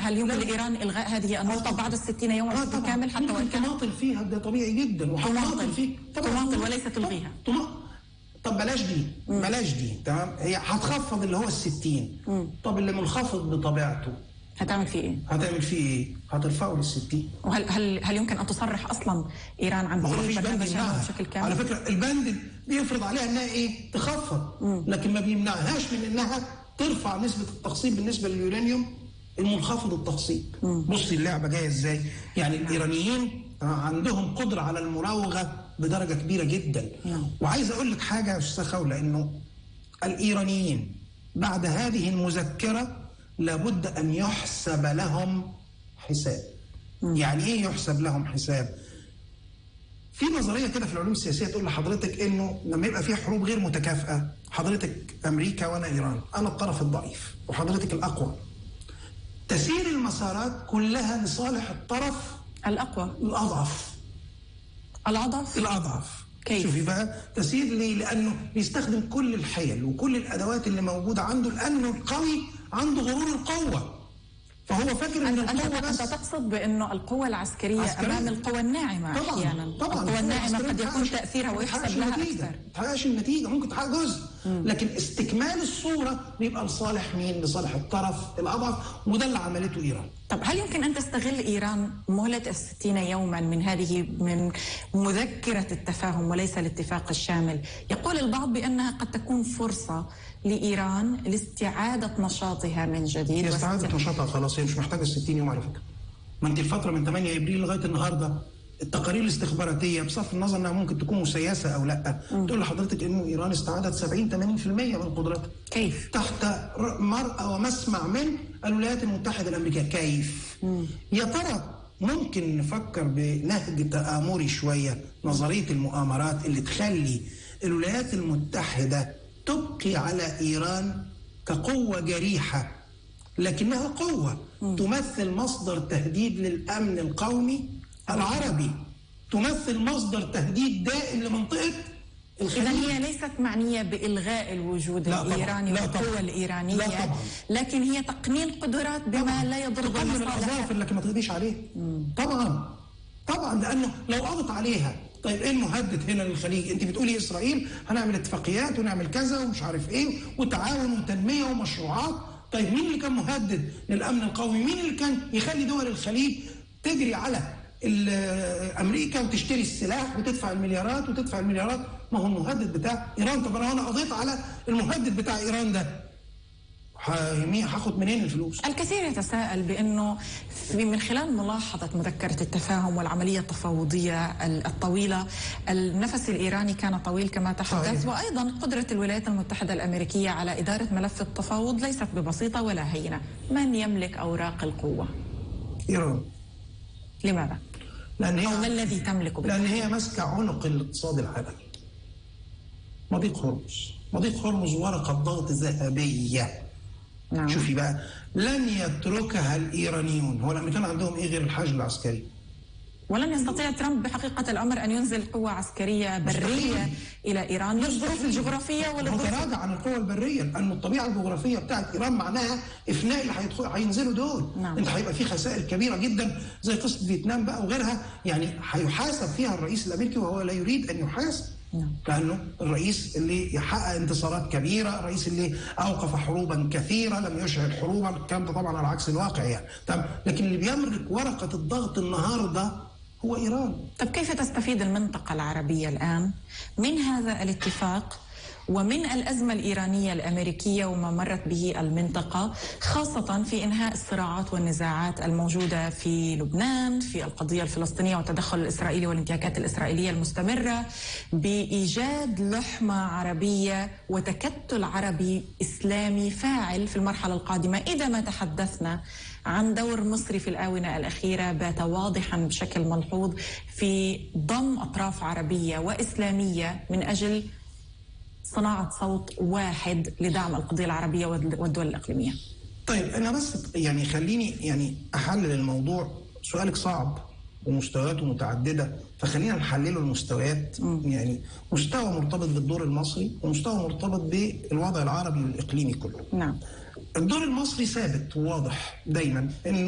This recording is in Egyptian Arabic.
هل يمكن لا. لايران الغاء هذه النقطه بعد 60 يوما اه بشكل طبعا كامل حتى وان ممكن كان تماطل فيها ده طبيعي جدا وهتماطل تماطل. فيه تماطل وليس تلغيها. تما... طب بلاش دي بلاش دي تمام هي هتخفض اللي هو ال 60 طب اللي منخفض بطبيعته هتعمل فيه ايه؟ هتعمل فيه ايه؟ هترفعه لل 60 وهل هل هل يمكن ان تصرح اصلا ايران عن ما هو كل مفيش بند برنامجها يمنعها بشكل كامل؟ على فكره البند بيفرض عليها انها ايه؟ تخفض لكن ما بيمنعهاش من انها ترفع نسبه التخصيب بالنسبه لليورانيوم المنخفض التخصيب بصي اللعبه جايه ازاي يعني الايرانيين آه، عندهم قدره على المراوغه بدرجه كبيره جدا نعم. وعايز اقول لك حاجه يا استاذ خوله انه الايرانيين بعد هذه المذكره لابد ان يحسب لهم حساب يعني ايه يحسب لهم حساب في نظريه كده في العلوم السياسيه تقول لحضرتك انه لما يبقى في حروب غير متكافئه حضرتك امريكا وانا ايران انا الطرف الضعيف وحضرتك الاقوى تسير المسارات كلها لصالح الطرف الاقوى الاضعف الاضعف الاضعف كيف؟ شوفي بقى تسير ليه؟ لانه بيستخدم كل الحيل وكل الادوات اللي موجوده عنده لانه القوي عنده غرور القوه فهو فاكر ان أنت, أنت, القوه أنت بس تقصد بأنه القوة العسكرية عسكرية. أمام القوى الناعمة طبعا أحيانا طبعا القوى الناعمة العسكرية قد يكون تحققش- تأثيرها تحققش ويحسب لها النتيجة. أكثر تحققش النتيجة ممكن تحقق جزء لكن استكمال الصورة بيبقى لصالح مين؟ لصالح الطرف الأضعف وده اللي عملته إيران طب هل يمكن أن تستغل إيران مهلة الستين يوما من هذه من مذكرة التفاهم وليس الاتفاق الشامل يقول البعض بأنها قد تكون فرصة لإيران لاستعادة نشاطها من جديد هي واست- استعادة نشاطها خلاص هي مش محتاجة 60 يوم على فكرة ما أنت الفترة من 8 إبريل لغاية النهاردة التقارير الاستخباراتية بصرف النظر انها ممكن تكون مسيسة او لا تقول لحضرتك انه ايران استعادت 70 80% من قدرتها كيف؟ تحت ر- مرأى ومسمع من الولايات المتحدة الأمريكية كيف؟ يا ترى ممكن نفكر بنهج تآمري شوية نظرية المؤامرات اللي تخلي الولايات المتحدة تبقي على إيران كقوة جريحة لكنها قوة تمثل مصدر تهديد للأمن القومي العربي تمثل مصدر تهديد دائم لمنطقة إذا الخليج هي ليست معنية بإلغاء الوجود لا طبعاً، الإيراني لا والقوة طبعاً، الإيرانية لا طبعاً. لكن هي تقنين قدرات بما لا يضر تقلل بالمصالح الاظافر لكن ما تقضيش عليه طبعا طبعا لانه لو قضت عليها طيب ايه المهدد هنا للخليج؟ انت بتقولي اسرائيل هنعمل اتفاقيات ونعمل كذا ومش عارف ايه وتعاون وتنميه ومشروعات طيب مين اللي كان مهدد للامن القومي؟ مين اللي كان يخلي دول الخليج تجري على ال- امريكا وتشتري السلاح وتدفع المليارات وتدفع المليارات ما هو المهدد بتاع ايران طب انا انا قضيت على المهدد بتاع ايران ده ه- مين هاخد منين الفلوس؟ الكثير يتساءل بانه في من خلال ملاحظه مذكره التفاهم والعمليه التفاوضيه ال- الطويله النفس الايراني كان طويل كما تحدث صحيح. وايضا قدره الولايات المتحده الامريكيه على اداره ملف التفاوض ليست ببسيطه ولا هينه من يملك اوراق القوه ايران لماذا لان هي او ما الذي تملك لان بالتحديد؟ هي ماسكه عنق الاقتصاد العالمي مضيق هرمز مضيق هرمز ورقه ضغط ذهبيه نعم. شوفي بقى لن يتركها الايرانيون هو الامريكان عندهم ايه غير الحاج العسكري ولن يستطيع ترامب بحقيقه الامر ان ينزل قوه عسكريه بريه مستحيل. الى ايران للظروف الجغرافيه هو وللظروف تراجع عن القوى البريه لان الطبيعه الجغرافيه بتاعت ايران معناها افناء اللي هيدخل هينزلوا دول نعم. انت هيبقى في خسائر كبيره جدا زي قصه فيتنام بقى وغيرها يعني هيحاسب فيها الرئيس الامريكي وهو لا يريد ان يحاسب نعم. لانه الرئيس اللي يحقق انتصارات كبيره، الرئيس اللي اوقف حروبا كثيره، لم يشعل حروبا، الكلام ده طبعا على عكس الواقع يعني، طب لكن اللي بيملك ورقه الضغط النهارده هو ايران. طب كيف تستفيد المنطقة العربية الآن من هذا الاتفاق ومن الأزمة الإيرانية الأمريكية وما مرت به المنطقة خاصة في إنهاء الصراعات والنزاعات الموجودة في لبنان في القضية الفلسطينية والتدخل الإسرائيلي والانتهاكات الإسرائيلية المستمرة بإيجاد لحمة عربية وتكتل عربي إسلامي فاعل في المرحلة القادمة إذا ما تحدثنا عن دور مصر في الآونة الأخيرة بات واضحا بشكل ملحوظ في ضم أطراف عربية وإسلامية من أجل صناعة صوت واحد لدعم القضية العربية والدول الإقليمية طيب انا بس يعني خليني يعني احلل الموضوع سؤالك صعب ومستوياته متعدده فخلينا نحلله المستويات يعني مستوى مرتبط بالدور المصري ومستوى مرتبط بالوضع العربي والاقليمي كله نعم الدور المصري ثابت وواضح دايما انه